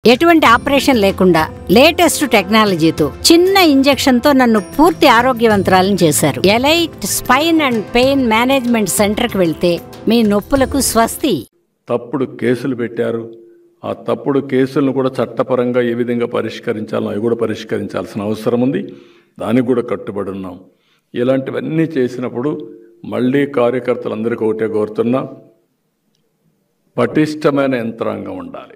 ఎటువంటి ఆపరేషన్ లేకుండా లేటెస్ట్ టెక్నాలజీతో చిన్న ఇంజెక్షన్ తో నన్ను పూర్తి ఆరోగ్యవంతురాలను చేశారు Elite Spine and Pain Management Centre కి వెళ్తే మీ నొప్పులకు స్వస్తి తప్పుడు కేసులు పెట్టారు ఆ తప్పుడు కేసులను కూడా చట్టపరంగా ఏ విధంగా పరిష్కరించాలో అవి కూడా పరిష్కరించాల్సిన అవసరం ఉంది దానికి కూడా కట్టుబడి ఉన్నాం ఇలాంటివన్నీ చేసినప్పుడు మళ్ళీ కార్యకర్తలందరికీ ఒకటే కోరుతున్నా పటిష్టమైన యంత్రాంగం ఉండాలి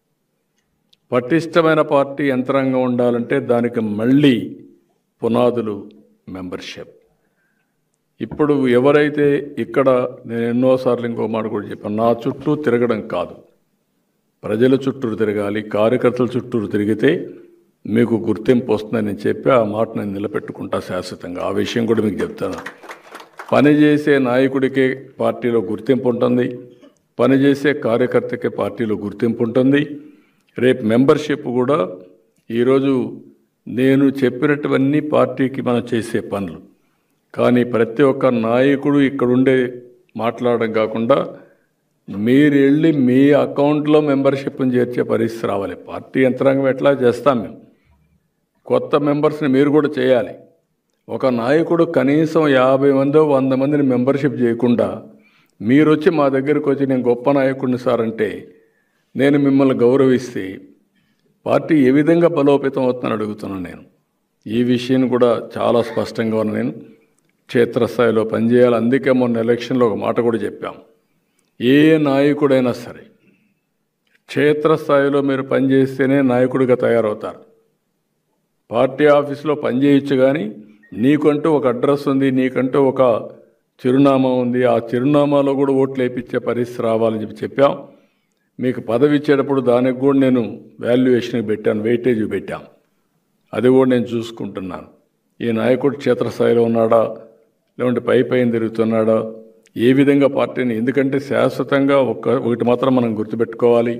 పటిష్టమైన పార్టీ యంత్రాంగం ఉండాలంటే దానికి మళ్ళీ పునాదులు మెంబర్షిప్ ఇప్పుడు ఎవరైతే ఇక్కడ నేను ఎన్నోసార్లు ఇంకో మాట కూడా చెప్పాను నా చుట్టూ తిరగడం కాదు ప్రజల చుట్టూరు తిరగాలి కార్యకర్తల చుట్టూరు తిరిగితే మీకు గుర్తింపు వస్తుందని చెప్పి ఆ మాట నేను నిలబెట్టుకుంటా శాశ్వతంగా ఆ విషయం కూడా మీకు చెప్తాను పనిచేసే నాయకుడికే పార్టీలో గుర్తింపు ఉంటుంది పనిచేసే కార్యకర్తకే పార్టీలో గుర్తింపు ఉంటుంది రేపు మెంబర్షిప్ కూడా ఈరోజు నేను చెప్పినటువన్నీ పార్టీకి మనం చేసే పనులు కానీ ప్రతి ఒక్క నాయకుడు ఇక్కడుండే మాట్లాడడం కాకుండా మీరు వెళ్ళి మీ అకౌంట్లో మెంబర్షిప్ని చేర్చే పరిస్థితి రావాలి పార్టీ యంత్రాంగం ఎట్లా చేస్తాం మేము కొత్త మెంబర్స్ని మీరు కూడా చేయాలి ఒక నాయకుడు కనీసం యాభై మందో వంద మందిని మెంబర్షిప్ చేయకుండా మీరు వచ్చి మా దగ్గరికి వచ్చి నేను గొప్ప నాయకుడిని సార్ అంటే నేను మిమ్మల్ని గౌరవిస్తే పార్టీ ఏ విధంగా బలోపేతం అవుతుందని అడుగుతున్నాను నేను ఈ విషయం కూడా చాలా స్పష్టంగా ఉన్న నేను క్షేత్రస్థాయిలో పనిచేయాలి అందుకే మొన్న ఎలక్షన్లో ఒక మాట కూడా చెప్పాం ఏ నాయకుడైనా సరే క్షేత్రస్థాయిలో మీరు పనిచేస్తేనే నాయకుడిగా తయారవుతారు పార్టీ ఆఫీసులో పనిచేయచ్చు కానీ నీకంటూ ఒక అడ్రస్ ఉంది నీకంటూ ఒక చిరునామా ఉంది ఆ చిరునామాలో కూడా ఓట్లు వేయించే పరిస్థితి రావాలని చెప్పి చెప్పాం మీకు పదవి ఇచ్చేటప్పుడు దానికి కూడా నేను వాల్యుయేషన్ పెట్టాను వెయిటేజ్ పెట్టాం అది కూడా నేను చూసుకుంటున్నాను ఈ నాయకుడు క్షేత్రస్థాయిలో ఉన్నాడా లేకుంటే పై పైన తిరుగుతున్నాడా ఏ విధంగా పార్టీని ఎందుకంటే శాశ్వతంగా ఒక ఒకటి మాత్రం మనం గుర్తుపెట్టుకోవాలి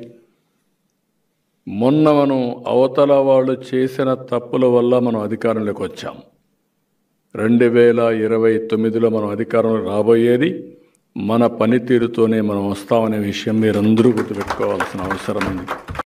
మొన్న మనం అవతల వాళ్ళు చేసిన తప్పుల వల్ల మనం అధికారంలోకి వచ్చాం రెండు వేల ఇరవై తొమ్మిదిలో మనం అధికారంలో రాబోయేది మన పనితీరుతోనే మనం వస్తామనే విషయం మీరందరూ గుర్తుపెట్టుకోవాల్సిన అవసరం ఉంది